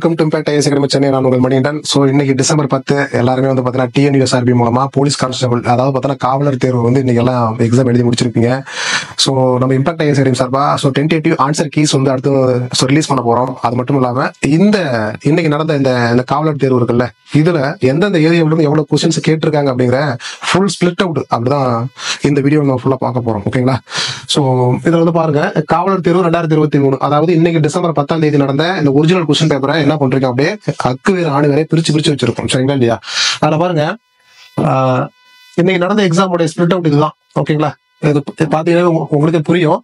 Welcome to Impact IAS Academy Chennai நான் உங்கள் Manikandan so இன்னைக்கு டிசம்பர் பத்து எல்லாருமே வந்து பார்த்தீங்கன்னா டிஎன்யூஎஸ்ஆர்பி மூலமா போலீஸ் கான்ஸ்டபிள் அதாவது பார்த்தீங்கன்னா காவலர் தேர்வு வந்து இன்னைக்கு எல்லாம் எக்ஸாம் எழுதி முடிச்சிருப்பீங்க ஸோ நம்ம இம்பாக்ட் ஐஎஸ் அகாடமி சார்பா ஸோ டென்டேட்டிவ் ஆன்சர் கீஸ் வந்து அடுத்து ஸோ ரிலீஸ் பண்ண போறோம் அது மட்டும் இல்லாம இந்த இன்னைக்கு நடந்த இந்த இந்த காவலர் தேர்வு இருக்குல்ல இதுல எந்தெந்த ஏரியாவில இருந்து எவ்வளவு கொஸ்டின்ஸ் கேட்டிருக்காங்க அப்படிங்கிற ஃபுல் ஸ்பிளிட் அவுட் அப்படிதான் இந்த வீடியோ நம்ம ஃபுல்லா பார்க்க போறோம் ஓகேங்களா ஸோ இதுல வந்து பாருங்க காவலர் தேர்வு ரெண்டாயிரத்தி இருபத்தி மூணு அதாவது இன்னைக்கு டிசம்பர் பத்தாம் தேதி நடந்த இந்த ஒரிஜினல் கொஸ்டின் பேப்பரை என்ன பண்றீங்க அப்படியே அக்கு வேறு ஆணு வேற பிரிச்சு பிரிச்சு வச்சிருக்கோம் சரிங்களா இல்லையா அதுல பாருங்க ஆஹ், இன்னைக்கு நடந்த எக்ஸாமோட ஸ்பிளிட் அவுட் இதுதான் ஓகேங்களா இது இது பாத்தீங்கன்னா உங்க- உங்களுக்கு புரியும்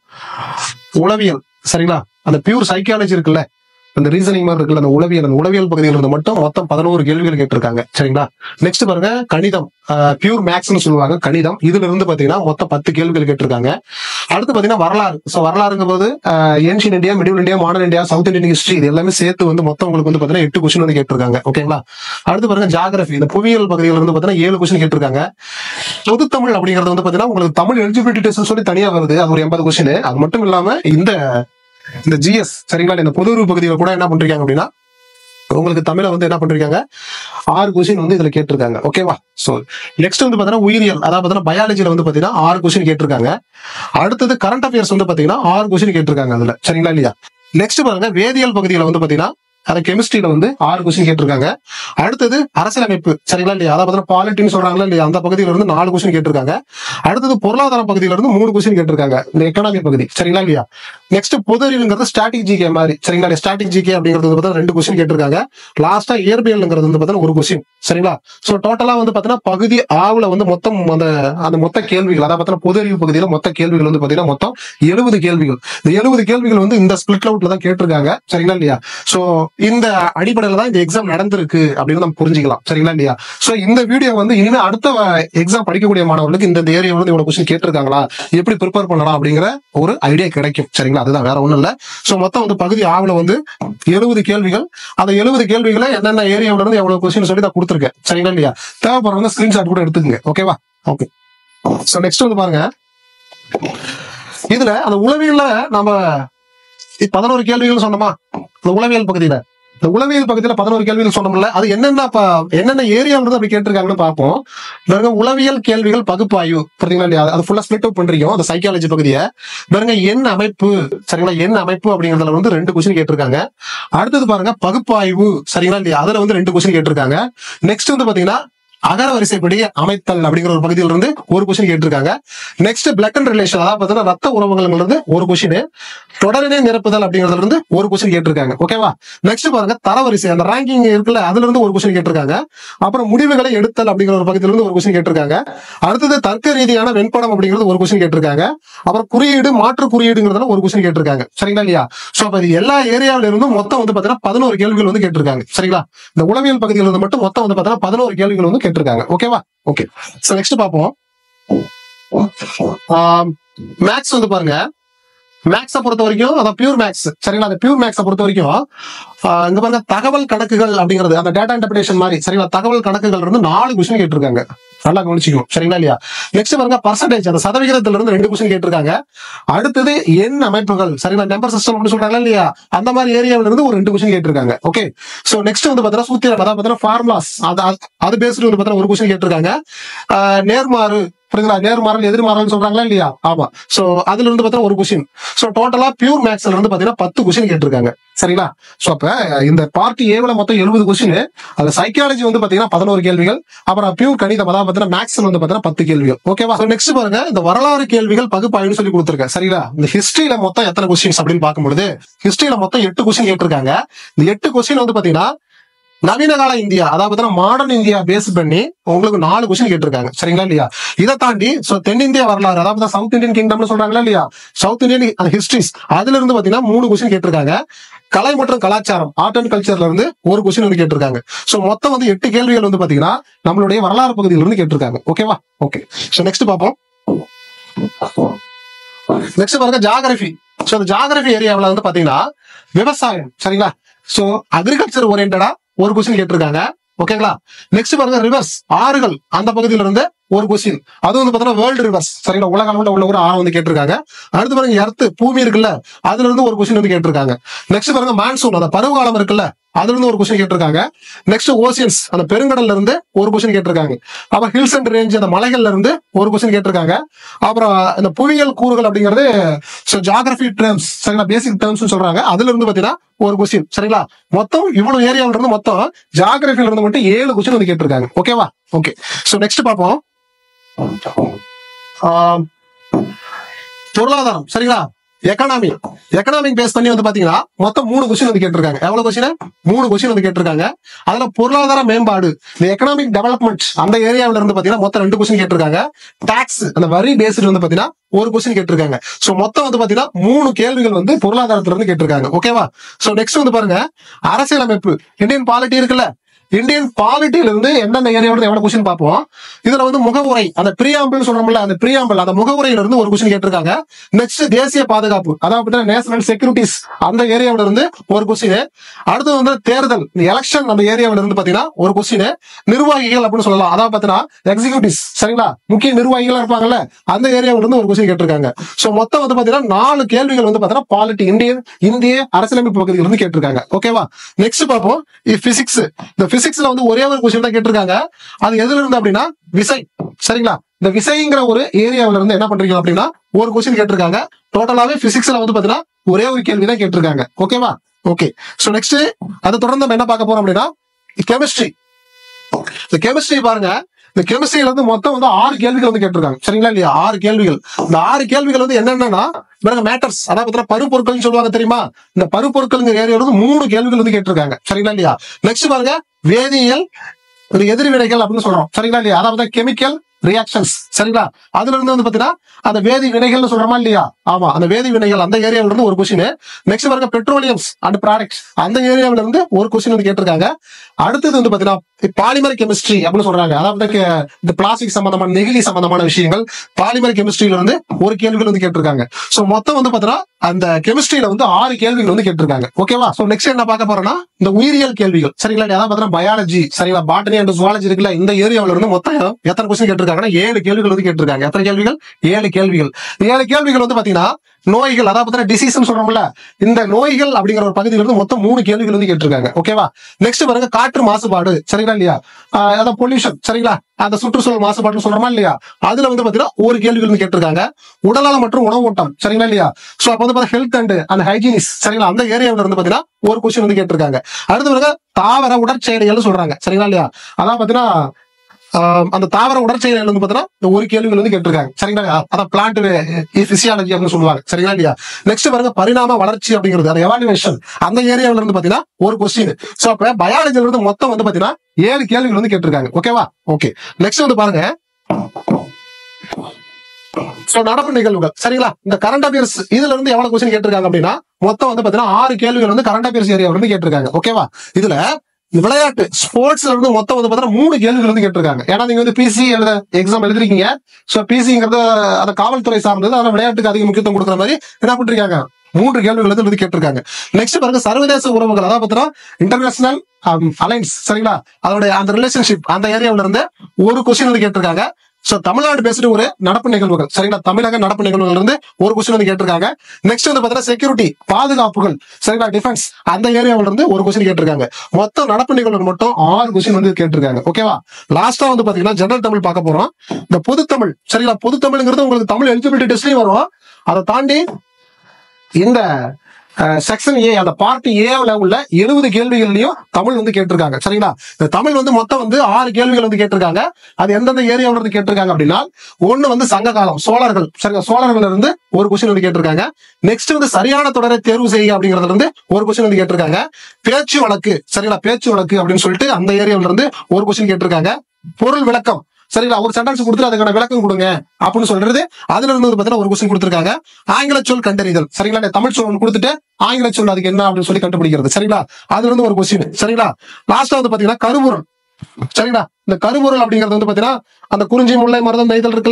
உளவியல் சரிங்களா அந்த பியூர் சைக்காலஜி இருக்குல்ல அந்த ரீசனிங் மாதிரி இருக்குல்ல அந்த உளவியல் அந்த உளவியல் பகுதியில் இருந்து மட்டும் மொத்தம் பதினோரு கேள்விகள் கேட்டிருக்காங்க சரிங்களா நெக்ஸ்ட் பாருங்க கணிதம் பியூர் மேக்ஸ்னு சொல்லுவாங்க கணிதம் இதுல இருந்து பாத்தீங்கன்னா மொத்தம் பத்து கேள்விகள் கேட்டிருக்காங்க அடுத்து பாத்தீங்கன்னா வரலாறு ஸோ வரலாறுங்க போது ancient India middle India modern India south Indian history இது எல்லாமே சேர்த்து வந்து மொத்தம் உங்களுக்கு வந்து பாத்தீங்கன்னா எட்டு கொஸ்டின் வந்து கேட்டிருக்காங்க ஓகேங்களா அடுத்து பாருங்க ஜாகிரபி இந்த புவியியல் பகுதியில் இருந்து பாத்தீங்கன்னா ஏழு கொஸ்டின் கேட்டிருக்காங்க பொது தமிழ் அப்படிங்கிறது வந்து பாத்தீங்கன்னா உங்களுக்கு தமிழ் எலிஜிபிலிட்டி டெஸ்ட் சொல்லி தனியா வருது அது ஒரு எண்பது கொஸ்டின் அது மட்டும் இல்லாம இந்த இந்த ஜிஎஸ் சரிங்களா இந்த பொது அறிவு பகுதியில் கூட என்ன பண்றீங்க அப்படின்னா உங்களுக்கு தமிழை வந்து என்ன பண்றீங்க ஆறு கொஸ்டின் வந்து இதுல கேட்டிருக்காங்க ஓகேவா சோ நெக்ஸ்ட் வந்து பாத்தீங்கன்னா உயிரியல் அதாவது பாத்தீங்கன்னா பயாலஜில வந்து பாத்தீங்கன்னா ஆறு கொஸ்டின் கேட்டிருக்காங்க அடுத்தது கரண்ட் அஃபேர்ஸ் வந்து பாத்தீங்கன்னா ஆறு கொஸ்டின் கேட்டிருக்காங்க அதுல சரிங்களா இல்லையா நெக்ஸ்ட் பாருங்க வேதியியல் பகுதியில வந்து பாத்தீங்கன்னா அதை கெமிஸ்ட்ரியில வந்து ஆறு கொஸ்டின் கேட்டிருக்காங்க அடுத்தது அரசியலமைப்பு சரிங்களா இல்லையா அதாவது பாத்தீங்கன்னா பாலிட்டின்னு சொல்றாங்களா இல்லையா அந்த பகுதியில இருந்து நாலு கொஸ்டின் கேட்டிருக்காங்க அடுத்தது பொருளாதார பகுதியில இருந்து மூணு கொஸ்டின் கேட்டிருக்காங்க இந்த எக்கனாமி பகுதி சரிங்களா இல்லையா நெக்ஸ்ட் பொது அறிவுங்கிறது ஸ்டாட்டிக் ஜிகே மாதிரி சரிங்களா ஸ்டாட்டிக் ஜிகே அப்படிங்கிறது வந்து பார்த்தா ரெண்டு கொஸ்டின் கேட்டிருக்காங்க லாஸ்டா இயற்பியல்ங்கிறது வந்து பார்த்தீங்கன்னா ஒரு கொஸ்டின் சரிங்களா சோ டோட்டலா வந்து பாத்தீங்கன்னா பகுதி ஆவுல வந்து மொத்தம் அந்த அந்த மொத்த கேள்விகள் அதாவது பார்த்தீங்கன்னா பொது அறிவு பகுதியில மொத்த கேள்விகள் வந்து பாத்தீங்கன்னா மொத்தம் எழுபது கேள்விகள் இந்த எழுபது கேள்விகள் வந்து இந்த ஸ்பிளிட் அவுட்ல தான் கேட்டிருக்காங்க சரிங்களா இல்லையா சோ இந்த அடிப்படையில தான் இந்த எக்ஸாம் நடந்திருக்கு அப்படின்னு நம்ம புரிஞ்சுக்கலாம் சரிங்களா இல்லையா சோ இந்த வீடியோ வந்து இனிமே அடுத்த எக்ஸாம் படிக்கக்கூடிய மாணவர்களுக்கு இந்த ஏரியா வந்து இவ்வளவு கொஸ்டின் கேட்டிருக்காங்களா எப்படி ப்ரிப்பேர் பண்ணலாம் அப்படிங்கிற ஒரு ஐடியா கிடைக்கும் சரிங்களா அதுதான் வேற ஒண்ணும் இல்ல சோ மொத்தம் வந்து பகுதி ஆவுல வந்து எழுபது கேள்விகள் அந்த எழுபது கேள்விகளை என்னென்ன ஏரியாவுல இருந்து எவ்வளவு கொஸ்டின் சொல்லி நான் கொடுத்துருக்கேன் சரிங்களா இல்லையா தேவைப்படுறவங்க ஸ்கிரீன்ஷாட் கூட எடுத்துக்கங்க ஓகேவா ஓகே சோ நெக்ஸ்ட் வந்து பாருங்க இதுல அந்த உளவியல்ல நம்ம இ- பதினோரு கேள்விகள் சொன்னோமா அந்த உளவியல் பகுதியில இந்த உளவியல் பகுதியில பதினோரு கேள்விகள் சொன்னோம்ல அது என்னென்ன ப- என்னென்ன ஏரியாவிலிருந்து அப்படி கேட்டிருக்காங்கன்னு பார்ப்போம் பாருங்க உளவியல் கேள்விகள் பகுப்பாய்வு புரியுதுங்களா இல்லையா அது ஃபுல்லா ஸ்பிளிட் அவுட் பண்றீங்க அந்த சைக்காலஜி பகுதியை பாருங்க எண் அமைப்பு சரிங்களா எண் அமைப்பு அப்படிங்கறதுல வந்து ரெண்டு கொஸ்டின் கேட்டிருக்காங்க அடுத்தது பாருங்க பகுப்பாய்வு சரிங்களா இல்லையா அதுல வந்து ரெண்டு கொஸ்டின் கேட்டிருக்காங்க நெக்ஸ்ட் வந்து பாத்தீங்கன்னா அகர வரிசைப்படி அமைத்தல் அப்படிங்கிற ஒரு பகுதியில இருந்து ஒரு கொஸ்டின் கேட்டிருக்காங்க நெக்ஸ்ட் பிளக் அண்ட் ரிலேஷன் அதாவது பாத்தீங்கன்னா ரத்த உறவுகள்ல இருந்து ஒரு கொஸ்டின் தொடரினை நிரப்புதல் அப்படிங்கறதுல இருந்து ஒரு கொஸ்டின் கேட்டிருக்காங்க ஓகேவா நெக்ஸ்ட் பாருங்க தரவரிசை அந்த ரேங்கிங் இருக்குல்ல அதுல இருந்து ஒரு கொஸ்டின் கேட்டிருக்காங்க அப்புறம் முடிவுகளை எடுத்தல் அப்படிங்கிற ஒரு பகுதியில இருந்து ஒரு கொஸ்டின் கேட்டிருக்காங்க அடுத்தது தர்க்க ரீதியான வெண்படம் அப்படிங்கிறது ஒரு கொஸ்டின் கேட்டிருக்காங்க அப்புறம் குறியீடு மாற்று குறியீடுங்கிறதுல ஒரு கொஸ்டின் கேட்டிருக்காங்க சரிங்களா இல்லையா சோ அப்ப இது எல்லா ஏரியாவில இருந்தும் மொத்தம் வந்து பாத்தீங்கன்னா பதினோரு கேள்விகள் வந்து கேட்டிருக்காங்க சரிங்களா இந்த உளவியல் பகுதியில இருந்து மட்டும் மொத்தம் வந்து பாத்தீங்கன்னா பதினோரு கேள்விகள் வந்து கேட்டிருக்காங்க ஓகேவா ஓகே சோ நெக்ஸ்ட் பாப்போம் மேக்ஸ் வந்து பாருங்க மேக்ஸை பொறுத்த வரைக்கும் அதான் பியூர் மேக்ஸ் சரிங்களா அந்த பியூர் மேக்ஸை பொறுத்த வரைக்கும் ஆஹ் இங்க பாருங்க தகவல் கணக்குகள் அப்படிங்கிறது அந்த டேட்டா இன்டர்பிரேஷன் மாதிரி சரிங்களா தகவல் கணக்குகள் இருந்து நாலு கொஸ்டின் கேட்டிருக்காங்க நல்லா கவனிச்சுக்கணும் சரிங்களா இல்லையா நெக்ஸ்ட் பாருங்க பர்சன்டேஜ் அந்த சதவிகிதத்துல இருந்து ரெண்டு கொஸ்டின் கேட்டிருக்காங்க அடுத்தது எண் அமைப்புகள் சரிங்களா நம்பர் சிஸ்டம் அப்படின்னு சொல்றாங்களா இல்லையா அந்த மாதிரி ஏரியாவில இருந்து ஒரு ரெண்டு கொஸ்டின் கேட்டிருக்காங்க ஓகே சோ நெக்ஸ்ட் வந்து பாத்தீங்கன்னா சூத்திரம் அதாவது பாத்தீங்கன்னா ஃபார்முலாஸ் அது அது- அது பேஸ்டு வந்து பாத்தீங்கன்னா ஒரு கொஸ்டின் கேட்டிருக்காங்க ஆஹ் நேர்மாறு புரியுதுங்களா நேர்மாறல் எதிர்மாறல் சொல்றாங்களா இல்லையா ஆமா சோ அதுல இருந்து பாத்தீங்கன்னா ஒரு கொஸ்டின் சோ டோட்டலா பியூர் மேக்ஸ்ல இருந்து பாத்தீங்கன்னா பத்து கொஸ்டின் கேட்டிருக்காங்க சரிங்களா சோ அப்ப இந்த பார்ட்டி ஏவுல மொத்தம் எழுபது கொஸ்டின் அது சைக்காலஜி வந்து பாத்தீங்கன்னா பதினோரு கேள்விகள் அப்புறம் பியூர் கணிதம் அதாவது பாத்தீங்கன்னா மேக்ஸ் வந்து பாத்தீங்கன்னா பத்து கேள்விகள் ஓகேவா நெக்ஸ்ட் பாருங்க இந்த வரலாறு கேள்விகள் பகுப்பாய்வு சொல்லி கொடுத்துருக்கேன் சரிங்களா இந்த ஹிஸ்டரியில மொத்தம் எத்தனை கொஸ்டின்ஸ் அப்படின்னு பார்க்கும்பொழுது ஹிஸ்டரியில மொத்தம் எட்டு கொஸ்டின் கேட்டிருக்காங்க இந்த எட்டு கொஸ்டின் வந்து பாத்தீங்கன்னா நவீன கால இந்தியா அதாவது மாடர்ன் இந்தியா பேஸ் பண்ணி உங்களுக்கு நாலு கொஸ்டின் கேட்டிருக்காங்க சரிங்களா இல்லையா இதை தாண்டி சோ தென்னிந்திய வரலாறு அதாவது சவுத் இந்தியன் கிங்டம்னு சொல்றாங்களா இல்லையா சவுத் இந்தியன் ஹிஸ்டரிஸ் அதுல இருந்து பாத்தீங்கன்னா மூணு கொஸ்டின் கேட்டிருக்காங்க கலை மற்றும் கலாச்சாரம் ஆர்ட் அண்ட் கல்ச்சர்ல இருந்து ஒரு கொஸ்டின் வந்து கேட்டிருக்காங்க சோ மொத்தம் வந்து எட்டு கேள்விகள் வந்து பாத்தீங்கன்னா நம்மளுடைய வரலாறு பகுதியில இருந்து கேட்டிருக்காங்க ஓகேவா ஓகே சோ நெக்ஸ்ட் பார்ப்போம் நெக்ஸ்ட் பாருங்க ஜாகிரபி சோ அந்த ஜாகிரபி ஏரியாவுல வந்து பாத்தீங்கன்னா விவசாயம் சரிங்களா சோ அக்ரிகல்ச்சர் ஓரியன்டா ஒரு கொஸ்டின் கேட்டிருக்காங்க ஓகேங்களா நெக்ஸ்ட் பாருங்க ரிவர்ஸ் ஆறுகள் அந்த பகுதியில இருந்து ஒரு கொஸ்டின் அது வந்து பாத்தீங்கன்னா வேர்ல்டு ரிவர்ஸ் சரிங்களா உலக அளவுல உள்ள ஒரு ஆறு வந்து கேட்டிருக்காங்க அடுத்து பாருங்க எர்த்து பூமி இருக்குல்ல அதுல இருந்து ஒரு கொஸ்டின் வந்து கேட்டிருக்காங்க நெக்ஸ்ட் பாருங்க மான்சூன் அந்த பருவகாலம் இருக்குல்ல அதுல இருந்து ஒரு கொஸ்டின் கேட்டிருக்காங்க நெக்ஸ்ட் ஓசியன்ஸ் அந்த பெருங்கடல்ல இருந்து ஒரு கொஸ்டின் கேட்டிருக்காங்க அப்புறம் ஹில்ஸ் அண்ட் ரேஞ்ச் அந்த மலைகள்ல இருந்து ஒரு கொஸ்டின் கேட்டிருக்காங்க அப்புறம் இந்த புவியியல் கூறுகள் அப்படிங்கிறது ஜாகிரபி டேர்ம்ஸ் சரிங்களா பேசிக் டேர்ம்ஸ் சொல்றாங்க அதுல இருந்து பாத்தீங்கன்னா ஒரு கொஸ்டின் சரிங்களா மொத்தம் இவ்வளவு ஏரியாவில இருந்து மொத்தம் ஜாகிரபில இருந்து மட்டும் ஏழு கொஸ்டின் வந்து கேட்டிருக்காங்க ஓகேவா ஓகே சோ நெக்ஸ்ட் பார்ப்போம் ஆம், பொருளாதாரம் சரிங்களா எக்கனாமி எக்கனாமிக் பேஸ் பண்ணி வந்து பாத்தீங்கன்னா மொத்தம் மூணு கொஸ்டின் வந்து கேட்டிருக்காங்க எவ்வளவு கொஸ்டின் மூணு கொஸ்டின் வந்து கேட்டிருக்காங்க அதுல பொருளாதார மேம்பாடு இந்த எக்கனாமிக் டெவலப்மெண்ட் அந்த ஏரியாவில இருந்து பாத்தீங்கன்னா மொத்தம் ரெண்டு கொஸ்டின் கேட்டிருக்காங்க டாக்ஸ் அந்த வரி பேஸ்டு வந்து பாத்தீங்கன்னா ஒரு கொஸ்டின் கேட்டிருக்காங்க சோ மொத்தம் வந்து பாத்தீங்கன்னா மூணு கேள்விகள் வந்து பொருளாதாரத்துல இருந்து கேட்டிருக்காங்க ஓகேவா சோ நெக்ஸ்ட் வந்து பாருங்க அரசியலமைப்பு இந்தியன் பாலிட்டி இருக்குல்ல இந்தியன் பாலிட்டியில இருந்து எந்தெந்த ஏரியாவில எவ்வளவு கொஸ்டின் பார்ப்போம் இதுல வந்து முகவுரை அந்த பிரியாம்பிள் சொல்றோம்ல அந்த பிரியாம்பிள் அந்த முகவுரையில இருந்து ஒரு கொஸ்டின் கேட்டிருக்காங்க நெக்ஸ்ட் தேசிய பாதுகாப்பு அதாவது நேஷனல் செக்யூரிட்டிஸ் அந்த ஏரியாவில இருந்து ஒரு கொஸ்டின் அடுத்து வந்து தேர்தல் எலெக்ஷன் அந்த ஏரியாவில இருந்து பாத்தீங்கன்னா ஒரு கொஸ்டின் நிர்வாகிகள் அப்படின்னு சொல்லலாம் அதாவது பாத்தீங்கன்னா எக்ஸிகூட்டிவ்ஸ் சரிங்களா முக்கிய நிர்வாகிகளா இருப்பாங்கல்ல அந்த ஏரியாவில இருந்து ஒரு கொஸ்டின் கேட்டிருக்காங்க சோ மொத்தம் வந்து பாத்தீங்கன்னா நாலு கேள்விகள் வந்து பாத்தீங்கன்னா பாலிட்டி இந்தியன் இந்திய அரசியலமைப்பு பகுதியில இருந்து கேட்டிருக்காங்க ஓகேவா நெக்ஸ்ட் பார்ப்போம் பிசிக்ஸ் இந்த பிசிக்ஸ்ல வந்து ஒரே ஒரு கொஸ்டின் தான் கேட்டிருக்காங்க அது எதுல இருந்து அப்படின்னா விசை சரிங்களா இந்த விசைங்கிற ஒரு ஏரியாவில இருந்து என்ன பண்றீங்க அப்படின்னா ஒரு கொஸ்டின் கேட்டிருக்காங்க டோட்டலாவே பிசிக்ஸ்ல வந்து பாத்தீங்கன்னா ஒரே ஒரு கேள்வி தான் கேட்டிருக்காங்க ஓகேவா ஓகே சோ நெக்ஸ்ட் அதை தொடர்ந்து நம்ம என்ன பார்க்க போறோம் அப்படின்னா கெமிஸ்ட்ரி இந்த கெமிஸ்ட்ரி பாருங்க இந்த கெமிஸ்ட்ரியில இருந்து மொத்தம் வந்து ஆறு கேள்விகள் வந்து கேட்டிருக்காங்க சரிங்களா இல்லையா ஆறு கேள்விகள் இந்த ஆறு கேள்விகள் வந்து என்னென்னன்னா பாருங்க மேட்டர்ஸ் அதாவது பார்த்தீங்கன்னா பருப்பொருட்கள்னு சொல்லுவாங்க தெரியுமா இந்த பருப்பொருட்கள் ஏரியாவில் வந்து மூணு கேள்விகள் வந்து கேட்டிருக்காங்க சரிங்களா இல்லையா நெக்ஸ்ட் பாருங்க வேதியியல் ஒரு எதிர்வினைகள் அப்படின்னு சொல்றோம் சரிங்களா இல்லையா அதாவது கெமிக்கல் ரியாக்ஷன்ஸ் சரிங்களா அதுல இருந்து வந்து பாத்தீங்கன்னா அந்த வேதி வினைகள்னு சொல்றோமா இல்லையா ஆமா அந்த வேதி வினைகள் அந்த ஏரியாவில இருந்து ஒரு கொஸ்டின் நெக்ஸ்ட் பாருங்க பெட்ரோலியம்ஸ் அண்ட் ப்ராடக்ட்ஸ் அந்த ஏரியாவில இருந்து ஒரு கொஸ்டின் வந்து கேட்டிருக்காங்க அடுத்தது வந்து பாத்தீங்கன்னா பாலிமர் கெமிஸ்ட்ரி அப்படின்னு சொல்றாங்க அதாவது கே- இந்த பிளாஸ்டிக் சம்பந்தமான நெகிழி சம்பந்தமான விஷயங்கள் பாலிமர் கெமிஸ்ட்ரியில இருந்து ஒரு கேள்விகள் வந்து கேட்டிருக்காங்க சோ மொத்தம் வந்து பாத்தீங்கன்னா அந்த கெமிஸ்ட்ரியில வந்து ஆறு கேள்விகள் வந்து கேட்டிருக்காங்க ஓகேவா சோ நெக்ஸ்ட் என்ன பார்க்க போறோம்னா இந்த உயிரியல் கேள்விகள் சரிங்களா அதாவது பாத்தீங்கன்னா பயாலஜி சரிங்களா பாட்டனி அண்ட் ஜுவாலஜி இருக்குல்ல இந்த ஏரியாவில இருந்து மொத்தம் எத்தனை கொஸ்டின் கேட்டிருக்காங்கன்னா ஏழு கேள்விகள் வந்து கேட்டிருக்காங்க எத்தனை கேள்விகள் ஏழு கேள்விகள் இந்த ஏழு கேள்விகள் வந்து பாத்தீங்கன்னா நோய்கள் அதாவது பாத்தீங்கன்னா டிசீஸ் சொல்றோம்ல இந்த நோய்கள் அப்படிங்கிற ஒரு பகுதியில இருந்து மொத்தம் மூணு கேள்விகள் வந்து கேட்டிருக்காங்க ஓகேவா நெக்ஸ்ட் பாருங்க காற்று மாசுபாடு சரிங்களா இல்லையா ஆஹ் அதான் பொல்யூஷன் சரிங்களா அந்த சுற்றுச்சூழல் மாசுபாடுன்னு சொல்றோமா இல்லையா அதுல வந்து பாத்தீங்கன்னா ஒரு கேள்விகள் வந்து கேட்டிருக்காங்க உடல்நலம் மற்றும் உணவு ஊட்டம் சரிங்களா இல்லையா சோ அப்ப வந்து பாத்தீங்கன்னா ஹெல்த் அண்ட் அந்த ஹைஜீனிஸ் சரிங்களா அந்த ஏரியாவில இருந்து பாத்தீங்கன்னா ஒரு கொஸ்டின் வந்து கேட்டிருக்காங்க அடுத்து பாருங்க தாவர உடற்செயலிகள் சொல்றாங்க சரிங்களா இல்லையா அதான் பாத்தீங்கன்னா ஆஹ் அந்த தாவர உடற்செயலிகள் வந்து பாத்தீங்கன்னா இந்த ஒரு கேள்விகள் வந்து கேட்டிருக்காங்க சரிங்களா அதான் பிளான்ட் பிசியாலஜி அப்படின்னு சொல்லுவாங்க சரிங்களா இல்லையா நெக்ஸ்ட் பாருங்க பரிணாம வளர்ச்சி அப்படிங்கிறது அந்த எவாலுவேஷன் அந்த ஏரியாவில இருந்து பாத்தீங்கன்னா ஒரு கொஸ்டின் சோ அப்ப பயாலஜில இருந்து மொத்தம் வந்து பாத்தீங்கன்னா ஏழு கேள்விகள் வந்து கேட்டிருக்காங்க ஓகேவா ஓகே நெக்ஸ்ட் வந்து பாருங்க சோ நடப்பு நிகழ்வுகள் சரிங்களா இந்த கரண்ட் அஃபேர்ஸ் இதுல இருந்து எவ்வளவு கொஸ்டின் கேட்டிருக்காங்க அப்படின்னா மொத்தம் வந்து பாத்தீங்கன்னா ஆறு கேள்விகள் வந்து கரண்ட் அஃபேர்ஸ் ஏரியாவில இருந்து கேட்டிருக்காங்க ஓகேவா இதுல இந்த விளையாட்டு ஸ்போர்ட்ஸ்ல இருந்து மொத்தம் வந்து பாத்தீங்கன்னா மூணு கேள்விகள் வந்து கேட்டிருக்காங்க ஏன்னா நீங்க வந்து பிசி எழுத எக்ஸாம் எழுதிருக்கீங்க சோ பிசிங்கிறது அந்த காவல்துறை சார்ந்தது அதனால விளையாட்டுக்கு அதிக முக்கியத்துவம் கொடுக்குற மாதிரி என்ன பண்ணிருக்காங்க மூன்று கேள்விகள் வந்து வந்து கேட்டிருக்காங்க நெக்ஸ்ட் பாருங்க சர்வதேச உறவுகள் அதாவது பாத்தீங்கன்னா இன்டர்நேஷனல் அலைன்ஸ் சரிங்களா அதோட அந்த ரிலேஷன்ஷிப் அந்த ஏரியாவில இருந்து ஒரு கொஸ்டின் வந்து கேட்டிருக்காங்க சோ தமிழ்நாடு பேசிட்டு ஒரு நடப்பு நிகழ்வுகள் சரிங்களா தமிழக நடப்பு நிகழ்வுகள் இருந்து ஒரு கொஸ்டின் வந்து கேட்டிருக்காங்க நெக்ஸ்ட் வந்து பாத்தீங்கன்னா செக்யூரிட்டி பாதுகாப்புகள் சரிங்களா டிஃபென்ஸ் அந்த ஏரியாவில இருந்து ஒரு கொஸ்டின் கேட்டிருக்காங்க மொத்தம் நடப்பு நிகழ்வுகள் மட்டும் ஆறு கொஸ்டின் வந்து கேட்டிருக்காங்க ஓகேவா லாஸ்டா வந்து பாத்தீங்கன்னா ஜெனரல் தமிழ் பார்க்க போறோம் இந்த பொது தமிழ் சரிங்களா பொது தமிழ்ங்கிறது உங்களுக்கு தமிழ் எலிஜிபிலிட்டி டெஸ்ட்லயும் வரும் அதை தாண்டி இந்த செக்ஷன் ஏ அந்த பார்ட் ஏல உள்ள எழுபது கேள்விகள்லயும் தமிழ் வந்து கேட்டிருக்காங்க சரிங்களா இந்த தமிழ் வந்து மொத்தம் வந்து ஆறு கேள்விகள் வந்து கேட்டிருக்காங்க அது எந்தெந்த ஏரியாவில இருந்து கேட்டிருக்காங்க அப்படின்னா ஒண்ணு வந்து சங்க காலம் சோழர்கள் சரிங்களா சோழர்கள்ல இருந்து ஒரு கொஸ்டின் வந்து கேட்டிருக்காங்க நெக்ஸ்ட் வந்து சரியான தொடரை தேர்வு செய்ய அப்படிங்கறதுல இருந்து ஒரு கொஸ்டின் வந்து கேட்டிருக்காங்க பேச்சு வழக்கு சரிங்களா பேச்சு வழக்கு அப்படின்னு சொல்லிட்டு அந்த ஏரியாவில இருந்து ஒரு கொஸ்டின் கேட்டிருக்காங்க பொருள் விளக்கம் சரிங்களா ஒரு சென்டென்ஸ் கொடுத்துட்டு அதுக்கான விளக்கம் கொடுங்க அப்படின்னு சொல்றது அதுல இருந்து வந்து பாத்தீங்கன்னா ஒரு கொஸ்டின் கொடுத்திருக்காங்க ஆங்கில சொல் கண்டறிதல் சரிங்களா இந்த தமிழ் சொல் ஒண்ணு கொடுத்துட்டு ஆங்கில சொல் அதுக்கு என்ன அப்படின்னு சொல்லி கண்டுபிடிக்கிறது சரிங்களா அதுல இருந்து ஒரு கொஸ்டின் சரிங்களா லாஸ்டா வந்து பாத்தீங்கன்னா கருபொருள் சரிங்களா இந்த கருபொருள் அப்படிங்கிறது வந்து பாத்தீங்கன்னா அந்த குறிஞ்சி முல்லை மருதம் நெய்தல் இருக்குல்ல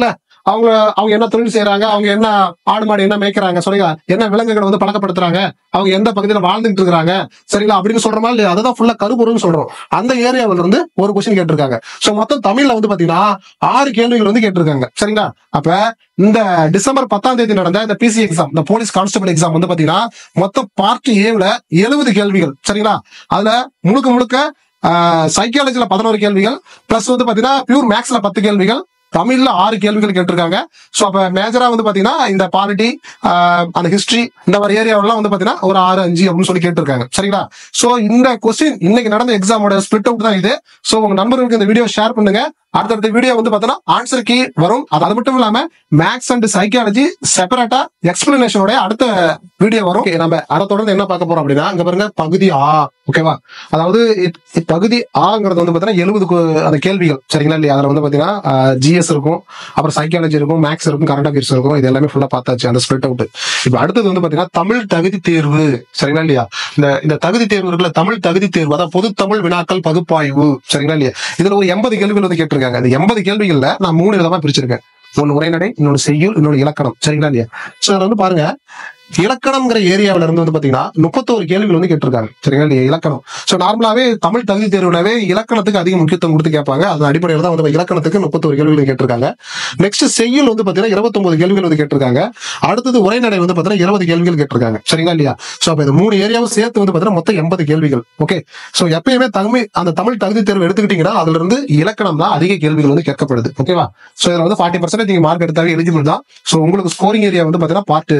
அவங்க அவங்க என்ன தொழில் செய்யறாங்க அவங்க என்ன ஆடு மாடு என்ன மேய்க்கிறாங்க சரிங்களா என்ன விலங்குகளை வந்து பழக்கப்படுத்துறாங்க அவங்க எந்த பகுதியில வாழ்ந்துட்டு இருக்காங்க சரிங்களா அப்படின்னு சொல்ற மாதிரி இல்லையா? அதுதான் ஃபுல்லா கருபொருள்னு சொல்றோம் அந்த ஏரியாவில் இருந்து ஒரு கொஸ்டின் கேட்டிருக்காங்க சோ மொத்தம் தமிழ்ல வந்து பாத்தீங்கன்னா ஆறு கேள்விகள் வந்து கேட்டிருக்காங்க சரிங்களா அப்ப இந்த டிசம்பர் பத்தாம் தேதி நடந்த இந்த பிசி எக்ஸாம் இந்த போலீஸ் கான்ஸ்டபிள் எக்ஸாம் வந்து பாத்தீங்கன்னா மொத்தம் பார்ட் ஏவுல எழுபது கேள்விகள் சரிங்களா அதுல முழுக்க முழுக்க சைக்காலஜில பதினோரு கேள்விகள் பிளஸ் வந்து பாத்தீங்கன்னா பியூர் மேக்ஸ்ல பத்து கேள்விகள் தமிழ்ல ஆறு கேள்விகள் கேட்டிருக்காங்க சோ அப்ப மேஜரா வந்து பாத்தீங்கன்னா இந்த பாலிட்டி அந்த ஹிஸ்டரி இந்த மாதிரி ஏரியாவெல்லாம் வந்து பாத்தீங்கன்னா ஒரு ஆறு அஞ்சு அப்படின்னு சொல்லி கேட்டிருக்காங்க சரிங்களா சோ இந்த கொஸ்டின் இன்னைக்கு நடந்த எக்ஸாமோட ஸ்பிளிட் அவுட் தான் இது சோ உங்க நண்பர்களுக்கு இந்த வீடியோ ஷேர் பண்ணுங்க அடுத்தடுத்த வீடியோ வந்து பாத்தீங்கன்னா ஆன்சர் கீ வரும் அது அது மட்டும் இல்லாம மேக்ஸ் அண்ட் சைக்காலஜி செப்பரேட்டா எக்ஸ்பிளனேஷனோட அடுத்த வீடியோ வரும் Okay, நம்ம அதை தொடர்ந்து என்ன பார்க்க போறோம் அப்படின்னா இங்க பாருங்க பகுதி ஆ ஓகேவா அதாவது இத்- இத் பகுதி ஆங்கிறது வந்து பாத்தீங்கன்னா எழுபது அந்த கேள்விகள் சரிங்களா இல்லையா அதுல வந்து பாத்தீங்கன்னா ஜிஎஸ் இருக்கும் அப்புறம் சைக்காலஜி இருக்கும் மேக்ஸ் இருக்கும் கரண்ட் அஃபேர்ஸ் இருக்கும் இது எல்லாமே ஃபுல்லா பார்த்தாச்சு அந்த ஸ்பிளிட் அவுட் இப்ப அடுத்தது வந்து பாத்தீங்கன்னா தமிழ் தகுதி தேர்வு சரிங்களா இல்லையா இந்த இந்த தகுதி தேர்வு இருக்குல்ல தமிழ் தகுதி தேர்வு அதாவது பொது தமிழ் வினாக்கள் பகுப்பாய்வு சரிங்களா இல்லையா இதுல ஒரு எண்பது கேள்விகள் வந்து கேட்டிருக்காங்க இந்த எண்பது கேள்விகள்ல நான் மூணு விதமா பிரிச்சிருக்கேன் ஒன்னு உரைநடை இன்னொன்னு செய்யுள் இன்னொன்னு இலக்கணம் சரிங்களா இல்லையா சோ அதுல வந்து பாருங்க இலக்கணம்ங்கிற ஏரியாவில இருந்து வந்து பாத்தீங்கன்னா முப்பத்தோரு கேள்விகள் வந்து கேட்டிருக்காங்க சரிங்களா இல்லையா இலக்கணம் சோ நார்மலாவே தமிழ் தகுதி தேர்வுனாவே இலக்கணத்துக்கு அதிக முக்கியத்துவம் கொடுத்து கேட்பாங்க அது அடிப்படையில் தான் வந்து இலக்கணத்துக்கு முப்பத்தோரு கேள்விகள் கேட்டிருக்காங்க நெக்ஸ்ட் செய்யுள் வந்து பாத்தீங்கன்னா இருபத்தொன்பது கேள்விகள் வந்து கேட்டிருக்காங்க அடுத்தது உரைநடை வந்து பாத்தீங்கன்னா இருபது கேள்விகள் கேட்டிருக்காங்க சரிங்களா இல்லையா சோ அப்ப இந்த மூணு ஏரியாவும் சேர்த்து வந்து பாத்தீங்கன்னா மொத்தம் எண்பது கேள்விகள் ஓகே சோ எப்பயுமே தமிழ் அந்த தமிழ் தகுதி தேர்வு எடுத்துக்கிட்டீங்கன்னா அதுல இருந்து இலக்கணம் தான் அதிக கேள்விகள் வந்து கேட்கப்படுது ஓகேவா சோ இதுல வந்து ஃபார்ட்டி பர்சன்ட் நீங்க மார்க் எடுத்தாவே எலிஜிபிள் தான் சோ உங்களுக்கு ஸ்கோரிங் ஏரியா வந்து பாத்தீங்கன்னா பார்ட்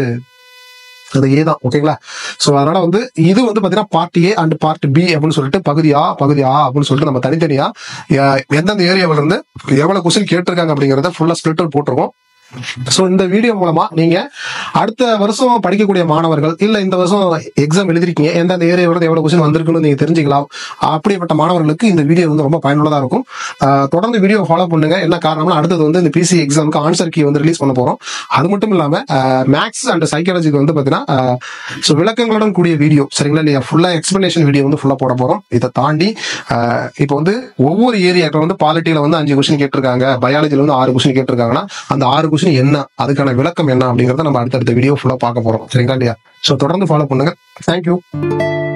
அது ஏ தான் ஓகேங்களா சோ அதனால வந்து இது வந்து பாத்தீங்கன்னா part A and part B அப்படின்னு சொல்லிட்டு பகுதி ஆ பகுதி ஆ அப்படின்னு சொல்லிட்டு நம்ம தனித்தனியா அஹ், எந்தெந்த ஏரியாவில இருந்து எவ்வளவு கொஸ்டின் கேட்டிருக்காங்க அப்படிங்கறத ஃபுல்லா ஸ்பிளிட்டர் போட்டிருக்கோம் சோ இந்த வீடியோ மூலமா நீங்க அடுத்த வருஷம் படிக்கக்கூடிய மாணவர்கள் இல்ல இந்த வருஷம் எக்ஸாம் எழுதிருக்கீங்க எந்தெந்த ஏரியாவில எவ்வளவு கொஸ்டின் வந்திருக்குன்னு நீங்க தெரிஞ்சுக்கலாம் அப்படிப்பட்ட மாணவர்களுக்கு இந்த வீடியோ வந்து ரொம்ப பயனுள்ளதா இருக்கும் ஆஹ் தொடர்ந்து வீடியோ ஃபாலோ பண்ணுங்க என்ன காரணம்னா அடுத்தது வந்து இந்த பிசி எக்ஸாமுக்கு ஆன்சர் கீ வந்து ரிலீஸ் பண்ண போறோம் அது மட்டும் இல்லாம மேக்ஸ் அண்ட் சைக்காலஜிக்கு வந்து பாத்தீங்கன்னா ஸோ விளக்கங்களுடன் கூடிய வீடியோ சரிங்களா இல்லையா ஃபுல்லா எக்ஸ்பிளனேஷன் வீடியோ வந்து ஃபுல்லா போட போறோம் இதை தாண்டி ஆஹ் இப்போ வந்து ஒவ்வொரு ஏரியாக்கள் வந்து பாலிட்டியில வந்து அஞ்சு கொஸ்டின் கேட்டிருக்காங்க பயாலஜில வந்து ஆறு கொஸ்டின் கேட்டிருக்காங்கன்னா அந்த ஆறு கொஸ்டின் என்ன அதுக்கான விளக்கம் என்ன அப்படிங்கறத நம்ம அடுத்தடுத்த வீடியோ ஃபுல்லா பார்க்க போறோம் சரிங்களா இல்லையா ஸோ தொடர்ந்து ஃபாலோ பண்ணுங்க தேங்க்யூ